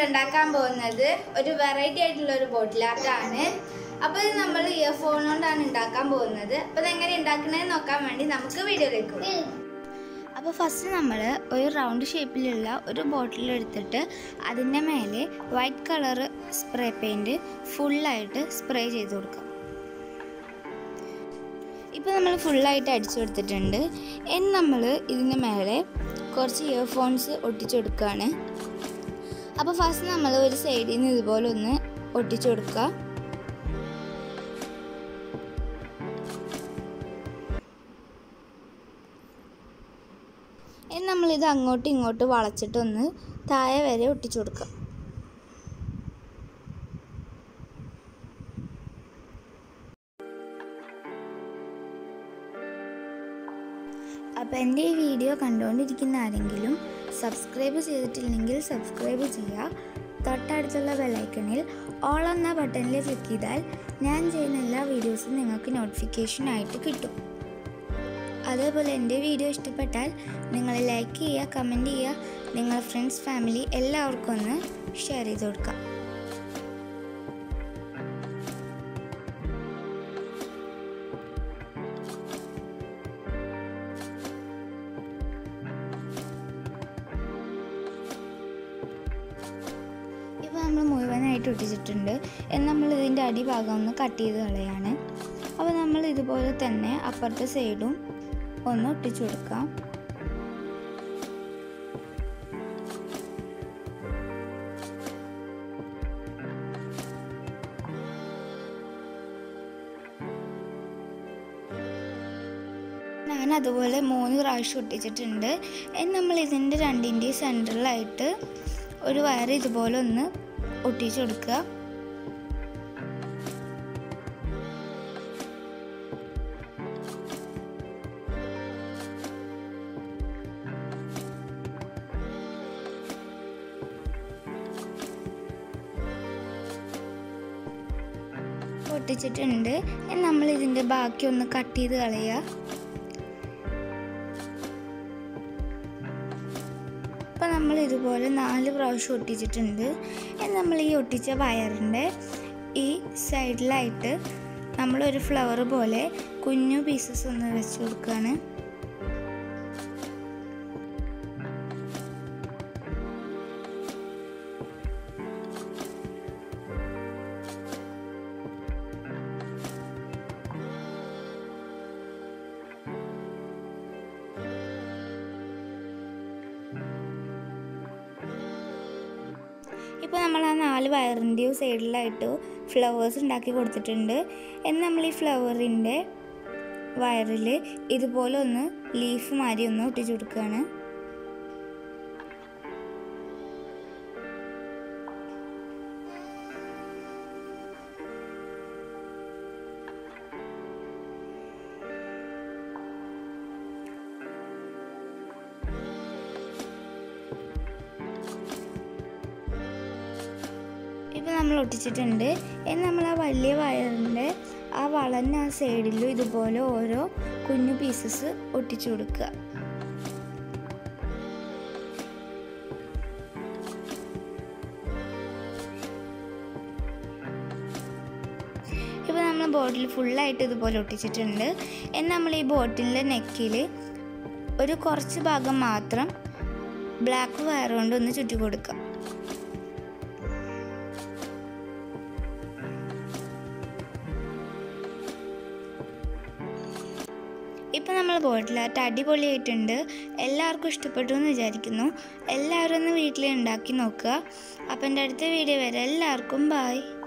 നമ്മളിവിടെ ഉണ്ടാക്കാൻ പോകുന്നത് ഒരു വെറൈറ്റി ആയിട്ടുള്ള ഒരു ബോട്ടിൽ ആർട്ടാണ് അപ്പോൾ ഇത് നമ്മൾ ഇയർഫോൺ കൊണ്ടാണ് ഉണ്ടാക്കാൻ പോകുന്നത് അപ്പോൾ ഇതെങ്ങനെ ഉണ്ടാക്കണതെന്ന് നോക്കാൻ വേണ്ടി നമുക്ക് വീഡിയോയിലേക്ക് പോകാം അപ്പോൾ ഫസ്റ്റ് നമ്മൾ ഒരു റൗണ്ട് ഷേപ്പിലുള്ള ഒരു ബോട്ടിൽ എടുത്തിട്ട് അതിൻ്റെ മേലെ വൈറ്റ് കളർ സ്പ്രേ പെയിൻറ് ഫുള്ളായിട്ട് സ്പ്രേ ചെയ്ത് കൊടുക്കാം ഇപ്പോൾ നമ്മൾ ഫുള്ളായിട്ട് അടിച്ചു കൊടുത്തിട്ടുണ്ട് ഇനി നമ്മൾ ഇതിൻ്റെ മേലെ കുറച്ച് ഇയർഫോൺസ് ഒട്ടിച്ചു കൊടുക്കുകയാണ് അപ്പോൾ ഫസ്റ്റ് നമ്മൾ ഒരു സൈഡിൽ നിന്ന് ഇതുപോലെ ഒന്ന് ഒട്ടിച്ചു കൊടുക്കുക ഇനി നമ്മളിത് അങ്ങോട്ടും ഇങ്ങോട്ടും വളച്ചിട്ടൊന്ന് താഴെ വരെ ഒട്ടിച്ചു കൊടുക്കുക അപ്പോൾ എൻ്റെ ഈ വീഡിയോ കണ്ടുകൊണ്ടിരിക്കുന്ന ആരെങ്കിലും സബ്സ്ക്രൈബ് ചെയ്തിട്ടില്ലെങ്കിൽ സബ്സ്ക്രൈബ് ചെയ്യുക തൊട്ടടുത്തുള്ള ബെല്ലൈക്കണിൽ ഓൾ എന്ന ബട്ടണിൽ ക്ലിക്ക് ചെയ്താൽ ഞാൻ ചെയ്യുന്ന എല്ലാ വീഡിയോസും നിങ്ങൾക്ക് നോട്ടിഫിക്കേഷൻ ആയിട്ട് കിട്ടും അതേപോലെ എൻ്റെ വീഡിയോ ഇഷ്ടപ്പെട്ടാൽ നിങ്ങൾ ലൈക്ക് ചെയ്യുക കമൻറ്റ് ചെയ്യുക നിങ്ങളുടെ ഫ്രണ്ട്സ് ഫാമിലി എല്ലാവർക്കും ഒന്ന് ഷെയർ ചെയ്ത് കൊടുക്കുക ഇപ്പോൾ നമ്മൾ മുഴുവനായിട്ട് ഒട്ടിച്ചിട്ടുണ്ട് എന്ന് നമ്മൾ ഇതിൻ്റെ അടിഭാഗം ഒന്ന് കട്ട് ചെയ്ത് കളയാണ് അപ്പോൾ നമ്മൾ ഇതുപോലെ തന്നെ അപ്പുറത്തെ സൈഡും ഒന്ന് ഒട്ടിച്ചു കൊടുക്കാം ഞാൻ അതുപോലെ മൂന്ന് പ്രാവശ്യം ഒട്ടിച്ചിട്ടുണ്ട് ഇനി നമ്മൾ ഇതിൻ്റെ രണ്ടിൻ്റെയും സെൻറ്ററിലായിട്ട് ഒരു വയർ ഇതുപോലെ ഒന്ന് ഒട്ടിച്ചു കൊടുക്കുക ഒട്ടിച്ചിട്ടുണ്ട് ഇനി നമ്മൾ ഇതിൻ്റെ ബാക്കി ഒന്ന് കട്ട് ചെയ്ത് കളയുക അപ്പോൾ നമ്മൾ ഇതുപോലെ നാല് പ്രാവശ്യം ഒട്ടിച്ചിട്ടുണ്ട് ഇനി നമ്മൾ ഈ ഒട്ടിച്ച വയറിൻ്റെ ഈ സൈഡിലായിട്ട് നമ്മളൊരു ഫ്ലവർ പോലെ കുഞ്ഞു പീസസ് ഒന്ന് വെച്ച് കൊടുക്കുകയാണ് ഇപ്പോൾ നമ്മൾ ആ നാല് വയറിൻ്റെയും സൈഡിലായിട്ട് ഫ്ലവേഴ്സ് ഉണ്ടാക്കി കൊടുത്തിട്ടുണ്ട് എന്ന് നമ്മൾ ഈ ഫ്ലവറിൻ്റെ വയറിൽ ഇതുപോലെ ഒന്ന് ലീഫ് മാതിരി ഒന്ന് ഒട്ടിച്ചു കൊടുക്കുകയാണ് ഇപ്പോൾ നമ്മൾ ഒട്ടിച്ചിട്ടുണ്ട് ഇനി നമ്മൾ ആ വലിയ വയറിൻ്റെ ആ വളഞ്ഞ ആ സൈഡിലും ഇതുപോലെ ഓരോ കുഞ്ഞു പീസസ് ഒട്ടിച്ചു കൊടുക്കുക ഇപ്പോൾ നമ്മൾ ബോട്ടിൽ ഫുള്ളായിട്ട് ഇതുപോലെ ഒട്ടിച്ചിട്ടുണ്ട് ഇനി നമ്മൾ ഈ ബോട്ടിലിൻ്റെ നെക്കിൽ ഒരു കുറച്ച് ഭാഗം മാത്രം ബ്ലാക്ക് വയർ കൊണ്ട് ഒന്ന് ചുറ്റി കൊടുക്കുക ഇപ്പോൾ നമ്മൾ ബോട്ടിലായിട്ട് അടിപൊളിയായിട്ടുണ്ട് എല്ലാവർക്കും ഇഷ്ടപ്പെട്ടു എന്ന് വിചാരിക്കുന്നു എല്ലാവരും ഒന്ന് വീട്ടിൽ ഉണ്ടാക്കി നോക്കുക അപ്പം എൻ്റെ അടുത്ത വീഡിയോ വരെ എല്ലാവർക്കും ബായ്